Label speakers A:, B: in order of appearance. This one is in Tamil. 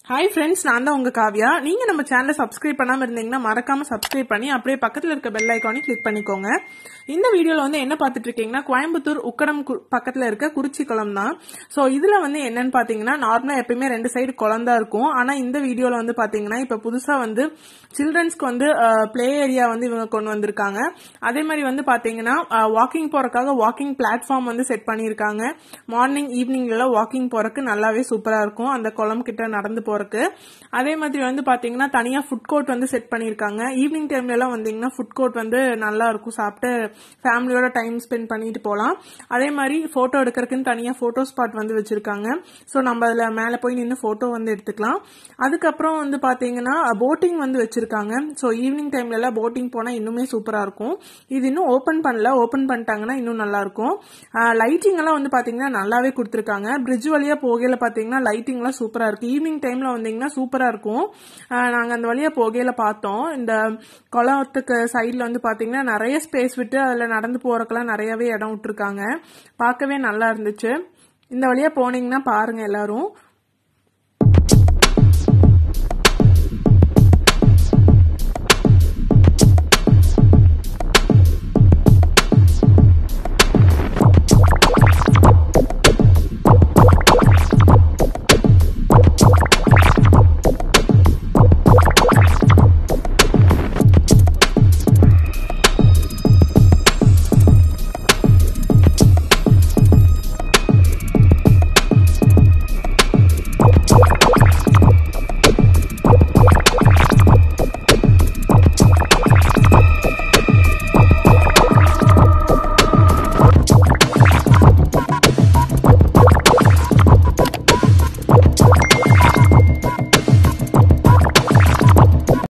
A: ஹாய் ஃப்ரெண்ட்ஸ் நான் தான் உங்க காவ்யா நீங்க நம்ம சேனலை சப்ஸ்கிரைப் பண்ணாம இருந்தீங்கன்னா மறக்காம சப்ஸ்கிரைப் பண்ணி அப்படியே பக்கத்துல இருக்க பெல் ஐக்கானையும் கிளிக் பண்ணிக்கோங்க இந்த வீடியோல வந்து என்ன பார்த்துட்டு இருக்கீங்கன்னா கோயம்புத்தூர் உக்கடம் கு- பக்கத்துல இருக்க குறிச்சி குளம் தான் ஸோ இதுல வந்து என்னன்னு பாத்தீங்கன்னா நார்மலா எப்பயுமே ரெண்டு சைடு குளம் தான் இருக்கும் ஆனா இந்த வீடியோல வந்து பாத்தீங்கன்னா இப்ப புதுசா வந்து சில்ட்ரன்ஸ்க்கு வந்து பிளே ஏரியா வந்து இவங்க கொண்டு வந்திருக்காங்க அதே மாதிரி வந்து பாத்தீங்கன்னா வாக்கிங் போறதுக்காக வாக்கிங் பிளாட்ஃபார்ம் வந்து செட் பண்ணியிருக்காங்க மார்னிங் ஈவினிங்ல வாக்கிங் போறதுக்கு நல்லாவே சூப்பரா இருக்கும் அந்த குளம் கிட்ட நடந்து போறதுக்கு அதே மாதிரி வந்து பாத்தீங்கன்னா தனியா ஃபுட் கோர்ட் வந்து செட் பண்ணியிருக்காங்க ஈவினிங் டைம்ல எல்லாம் வந்தீங்கன்னா ஃபுட் கோர்ட் வந்து நல்லா இருக்கும் சாப்பிட்டு ஃபேமிலியோட டைம் ஸ்பெண்ட் பண்ணிட்டு போகலாம் அதே மாதிரி போட்டோ எடுக்கிறதுக்குன்னு தனியா போட்டோ ஸ்பாட் வந்து வச்சிருக்காங்க ஸோ நம்ம அதுல மேல போய் நின்று போட்டோ வந்து எடுத்துக்கலாம் அதுக்கப்புறம் வந்து பாத்தீங்கன்னா போட்டிங் வந்து வச்சிருக்காங்க ஸோ ஈவினிங் டைம்ல எல்லாம் போட்டிங் போனா இன்னுமே சூப்பரா இருக்கும் இது இன்னும் ஓபன் பண்ணல ஓபன் பண்ணிட்டாங்கன்னா இன்னும் நல்லா இருக்கும் லைட்டிங் எல்லாம் வந்து பாத்தீங்கன்னா நல்லாவே கொடுத்துருக்காங்க பிரிட்ஜ் வழியா போகையில பாத்தீங்கன்னா லைட்டிங் எல்லாம் சூப்பரா இருக்கு ஈவினிங் டைம்ல வந்தீங்கன்னா சூப்பரா இருக்கும் ஆஹ் நாங்க அந்த வழியா போகையில பார்த்தோம் இந்த குளத்துக்கு சைட்ல வந்து பாத்தீங்கன்னா நிறைய ஸ்பேஸ் விட்டு அதுல நடந்து போறதுக்கெல்லாம் நிறையவே இடம் விட்டுருக்காங்க பார்க்கவே நல்லா இருந்துச்சு இந்த வழியா போனீங்கன்னா பாருங்க எல்லாரும்